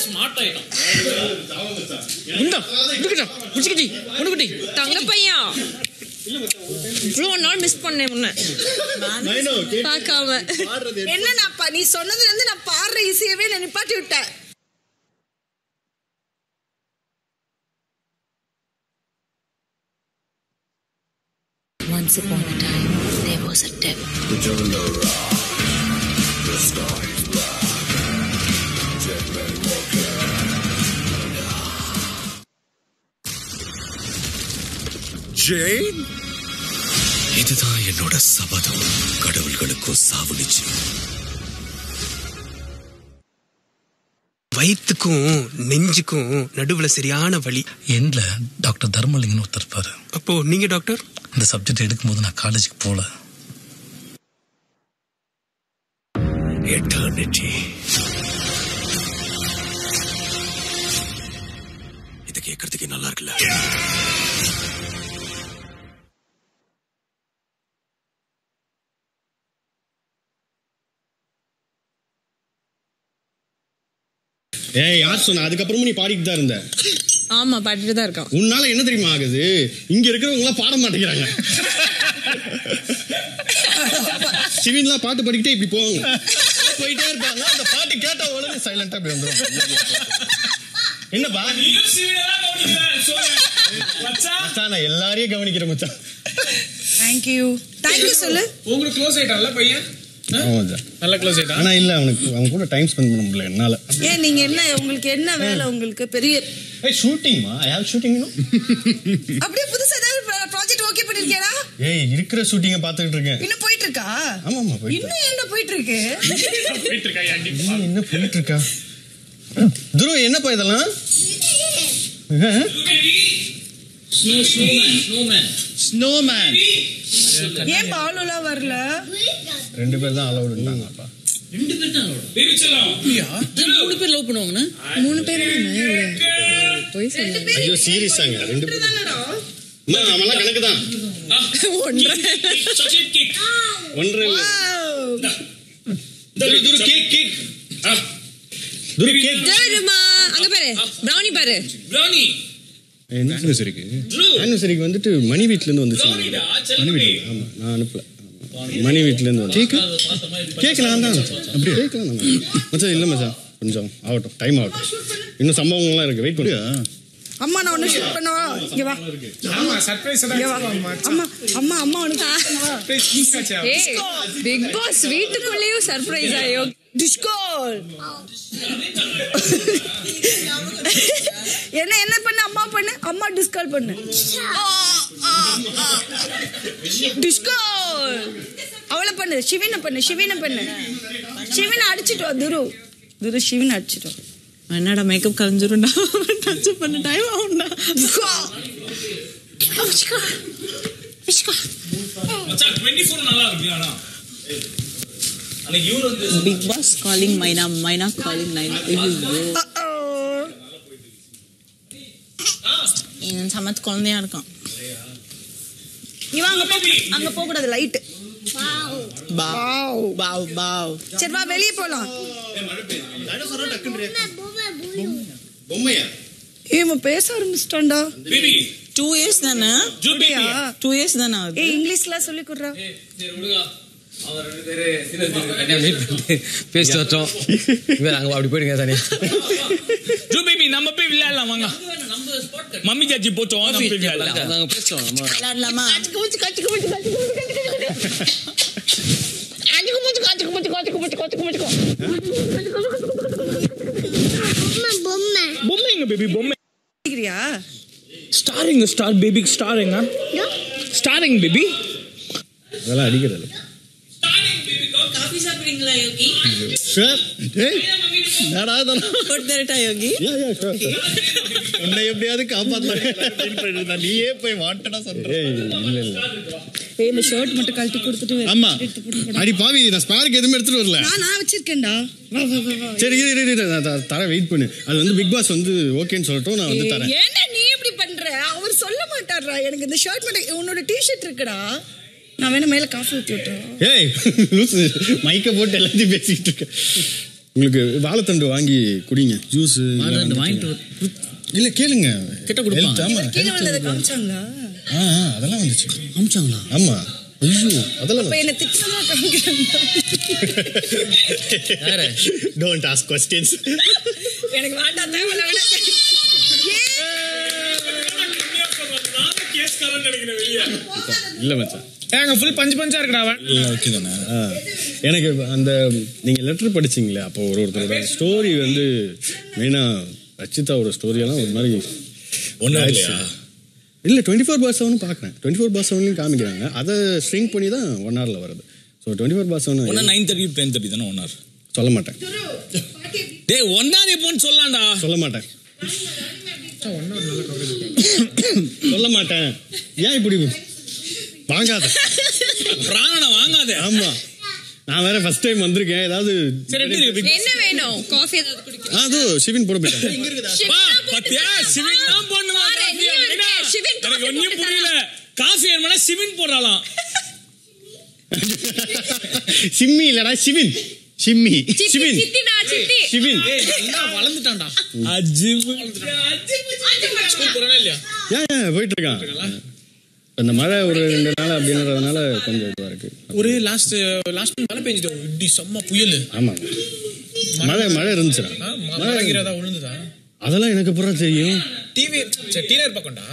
Smart ஆயிட்டோம் உண்டா இருக்கட்டா குடிச்சுக்கிட்டி உனக்குட்டி தங்க பையன் இவ்வளோ நாள் மிஸ் பண்ணேன் உன்னை பார்க்காம என்னன்னாப்பா நீ சொன்னதுல இருந்து நான் பாடுற இசையவே நான் நிப்பாட்டி விட்டேன் Once upon a time, there was a devil. Jain இதுதான் என்னோட சபதம் கடவுள்களுக்கும் சாவு நிச்சயம் வயிற்றுக்கும் நெஞ்சுக்கும் நடுவுல சரியான வலி எண்ட்ல டாக்டர் தர்மலிங்கன்னு ஒருத்தர் இருப்பாரு அப்போ நீங்க டாக்டர் இந்த சப்ஜெக்ட் எடுக்கும்போது நான் காலேஜுக்கு போகல எட்டர்னிட்டி இது கேட்கறதுக்கு நல்லா இருக்குல்ல ஏய் யார் சொன்ன அதுக்கப்புறமும் நீ பாடிட்டு தான் இருந்த ஆமா பாட்டுட்டு தான் இருக்கான் உன்னால என்ன தெரியுமா ஆகுது இங்க இருக்கிறவங்க எல்லாம் பாட மாட்டேங்கிறாங்க சிவின்லாம் பாட்டு படிக்கிட்டே இப்படி போவாங்க போயிட்டே இருப்பாங்க அந்த பாட்டு கேட்ட உடனே சைலண்டா போய் வந்துரும் என்னப்பா மச்சான் நான் எல்லாரையும் கவனிக்கிறேன் மச்சான் தேங்க்யூ தேங்க்யூ சொல்லு உங்களுக்கு க்ளோஸ் ஆயிட்டான்ல பையன் ஆமா மச்சான் நல்லா க்ளோஸ் ஆயிட்டான் ஆனா இல்ல அவனுக்கு அவன் கூட டைம் ஸ்பெண்ட் பண்ண முடியல என்னால ஏன் நீங்க என்ன உங்களுக்கு என்ன வேலை உங்களுக்கு பெரிய ஏய் ஷூட்டிங்மா ஐ ஹேவ் ஷூட்டிங் அப்படியே புதுசா ஏதாவது ப்ராஜெக்ட் ஓகே பண்ணிருக்கியாடா ஏய் இருக்கிற ஷூட்டிங்க பாத்துக்கிட்டு இருக்கேன் இன்னும் போயிட்டு இருக்கா ஆமாமா போயிட்டு இன்னும் என்ன போயிட்டு இருக்கு போயிட்டு இருக்கா அண்டி இன்னும் என்ன போயிட்டு இருக்கா துருவ என்னப்பா இதெல்லாம் ஸ்னோ ஸ்னோமேன் ஸ்னோமேன் ஸ்னோமேன் ஏன் பாலுலாம் வரல ரெண்டு பேர் தான் அலௌடுட்டாங்கப்பா ரெண்டு பேர் தான் அவளோட பிரிச்சலாம் மூணு பேர் லவ் பண்ணுவாங்கண்ணா மூணு பேர் போய் சொன்னாங்க ஐயோ சீரியஸாங்க ரெண்டு பேர் அம்மா, அவன்லாம் கணக்கு தான் சாக்லேட் கேக் ஒன்றரை இல்ல துரு துரு கேக் கேக் துரு கேக் ஜெயருமா அங்க பாரு பிரவுனி பாரு ப்ரௌனி என்ன ஆனிவர்சரிக்கு ட்ரூ ஆனிவர்சரிக்கு வந்துட்டு மணி வீட்ல இருந்து வந்துச்சு ப்ரௌனிடா மணி செல்லமே வீட்ல ஆமா நான் அனுப்பல மணி வீட்ல இருந்து வந்து கேக் கேக் நான் தான் அப்படியே கேக் நான் தான் மச்சான் இல்ல மச்சான் கொஞ்சம் ஆகட்டும் டைம் ஆகட்டும் இன்னும் சம்பவங்கள்லாம் இருக்கு வெயிட் பண்ணு அம்மா நான் ஒண்ணு ஷூட் பண்ணவா இங்க வா ஆமா சர்ப்ரைஸ் இங்க வா அம்மா அம்மா அம்மா உனக்கு shoot பண்ணவா ஏய் பிக் பாஸ் வீட்டுக்குள்ளேயும் சர்ப்ரைஸ் ஆயோ டிஸ்கோ என்ன என்ன பண்ணு அம்மா பண்ணு அம்மா டிஸ்கால் பண்ணு டிஸ்கோ அவளை பண்ணு சிவினை பண்ணு சிவினை பண்ணு சிவினை அடிச்சிட்டு வா துரு துரு சிவினை அடிச்சிட்டு வா என்னடா மேக்கப் கலைஞ்சிரும்டா டச் பண்ண டைம் ஆகும்டா மச்சான் 24 நல்லா இருக்கு ஆனா அன்னைக்கு இவரு வந்து பிக் பாஸ் காலிங் மைனா மைனா காலிங் நைன் என் சமத்து குழந்தையா இருக்கான் இவன் அங்க போ அங்க போக கூடாது லைட் பாவ் பாவ் பாவ் சரி வா வெளியே போலாம் பொம்மையா ஏய் இவன் பேச ஆரம்பிச்சிட்டான்டா பேபி டூ இயர்ஸ் தானே ஜூ பேபி டூ இயர்ஸ் தானே ஆகுது ஏய் இங்கிலீஷ்லாம் சொல்லி கொடுறா சரி விடுங்க அவர் ரெண்டு பேரு பேசிட்டு வச்சோம் அங்க அப்படி போயிடுங்க தானே ஜூ பேபி நம்ம போய் விளையாடலாம் வாங்க மம்மி ஜாஜி போச்சோம் நம்ம போய் விளையாடலாம் நாங்க பேசுறோம் நம்ம விளையாடலாமா பொம்மை எங்க பேபி பொம்மை கேக்குறியா ஸ்டாரிங் ஸ்டார் பேபி ஸ்டாரிங்க ஸ்டாரிங் பேபி அதெல்லாம் அடிக்கிறது காஃபி சாப்பிடுறீங்களா யோகி ஷூர் ஏய் என்னடா இதெல்லாம் போட்டு தரட்டா யோகி யா யா ஷூர் உன்னை எப்படியாவது காப்பாத்தலாம் நீயே போய் வாண்டடா சொல்ற ஏய் இல்ல இல்ல ஏய் இந்த ஷர்ட் மட்டும் கழட்டி கொடுத்துட்டு ஆமா அடி பாவி நான் ஸ்பார்க் எதுவுமே எடுத்துட்டு வரல நான் நான் வச்சிருக்கேன்டா சரி இரு இரு, இரு நான் த- தரேன் வெயிட் பண்ணு அது வந்து பிக் பாஸ் வந்து ஓகேன்னு சொல்லட்டும் நான் வந்து தரேன் ஏன்டா நீ இப்படி பண்ற அவர் சொல்ல மாட்டாரா எனக்கு இந்த ஷர்ட் மட்டும் உன்னோட டி-ஷர்ட் இருக்குடா நான் வேணா மேல காஃபி ஊத்தி விட்டுறேன் ஏய் லூசு மைக்க போட்டு எல்லாத்தையும் பேசிக்கிட்டு இருக்க உங்களுக்கு வாழைத்தண்டு வாங்கி குடிங்க ஜூஸ் வாழைத்தண்டு வாங்கிட்டு வ- இல்ல கேளுங்க கிட்ட கொடுப்பாங்க. Health, ஆமா கீழே health விழுந்ததை வந்து- காமிச்சாங்களா ஆ, ஆ, அதெல்லாம் வந்துச்சு அமிச்சாங்களா ஆமா ஐயோ அதெல்லாம் அப்ப என்ன திட்டமா காமிக்கிறாங்க யாரு டோன்ட் ஆஸ்க் கொஸ்டின்ஸ் எனக்கு வேண்டாம் தேவையில்ல விட இல்ல மச்சான் ஏங்க ஃபுல் பஞ்சு பஞ்சா இருக்குடா அவன் ஓகே தானே ஆ, எனக்கு அந்த நீங்க லெட்டர் படிச்சீங்களே அப்போ ஒரு ஒருத்தரோட ஸ்டோரி வந்து மெயினா ரச்சிதாவோட ஸ்டோரியெல்லாம் ஒரு மாதிரி ஒண்ணும் ஆயிடுச்சு. இல்லையா? இல்ல டுவெண்ட்டி ஃபோர் பார் செவனும் பார்க்குறேன் டுவெண்ட்டி ஃபோர் பார் செவன்லையும் காமிக்கிறாங்க அதை ஸ்ட்ரிங் பண்ணி தான் ஒன் ஹவரில் வருது ஸோ டுவெண்ட்டி ஃபோர் பார் ஒன்னா seven nine thirty ten thirty தானே ஒன் ஹவர் சொல்ல மாட்டேன் டேய் ஒன்னாவது எப்போன்னு சொல்லலாம்டா சொல்ல மாட்டேன் சொல்ல மாட்டேன் ஏன் இப்படி வாங்காத பிராணனை வாங்காத ஆமா நான் வேற ஃபர்ஸ்ட் டைம் வந்திருக்கேன் ஏதாவது சரி எப்படி இருக்கு என்ன வேணும் காஃபி ஏதாவது குடிக்க ஆ, அதோ சிவின் போட போயிட்டேன் வா பத்தியா சிவின் தான் பண்ணுவான் பாரு, நீ வந்து சிவின் எனக்கு coffee ஒன்னும் போட்டு புரியல காஃபி வேணும்னா சிவின் போடுறாளாம் சிம்மி இல்லடா சிவின் சிம்மி சித்தி சிவின் சித்திடா சித்தி சிவின் வளர்ந்துட்டான்டா அஜிபு இல்லையா ஏன் ஏன் போயிட்டு இருக்கான் இந்த மழை ஒரு ரெண்டு நாள் அப்படின்றதுனால கொஞ்சம் இதுவா இருக்கு ஒரு லாஸ்ட் லாஸ்ட் மழை பெஞ்சிட்டு இப்படி செம்ம புயல் ஆமா மழை மழை இருந்துச்சுடா மழை மழைங்கிறதா விழுந்துதா அதெல்லாம் எனக்கு அப்புறம் தெரியும் டிவி சரி டீனர் பக்கம்டா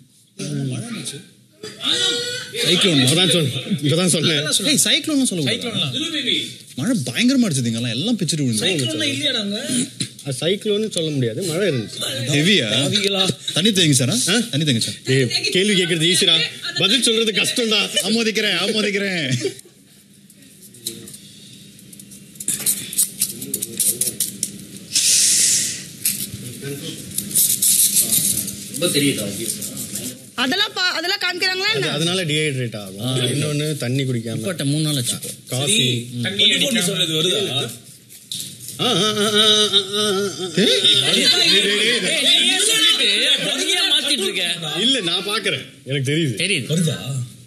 சைக்ளோன் அதான் சொல் இப்பதான் சொன்னேன் ஏய் சைக்ளோன் சொல்ல சைக்ளோன்லாம் மழை பயங்கரமா அடிச்சது இங்கெல்லாம் எல்லாம் பிச்சுட்டு விழுந்து சைக்ளோன்லாம் இல்லையாடா அங்க அது சைக்ளோன்னு சொல்ல முடியாது மழை இருந்துச்சு ஹெவியா தண்ணி தேங்க சார் ஆ? தண்ணி தேங்க சார் ஏய், கேள்வி கேட்கறது ஈஸிடா பதில் சொல்றது கஷ்டம்டா ஆமோதிக்கிறேன் ஆமோதிக்கிறேன் அதெல்லாம் பா- அதெல்லாம் காமிக்கிறாங்களா அது என்ன அதனால டிஹைட்ரேட் ஆகும் இன்னொன்னு தண்ணி குடிக்காம பட்ட மூணு நாள் ஆச்சு காஃபி தண்ணி அடிக்காம சொல்றது வருதா ஆ, ஆ, ஆ, ஆ, ஆ, ஆ, ஆ. சொல்லிட்டு பொறுமையா மாத்திட்டு இருக்க இல்ல நான் பாக்குறேன் எனக்கு தெரியுது தெரியுது வருதா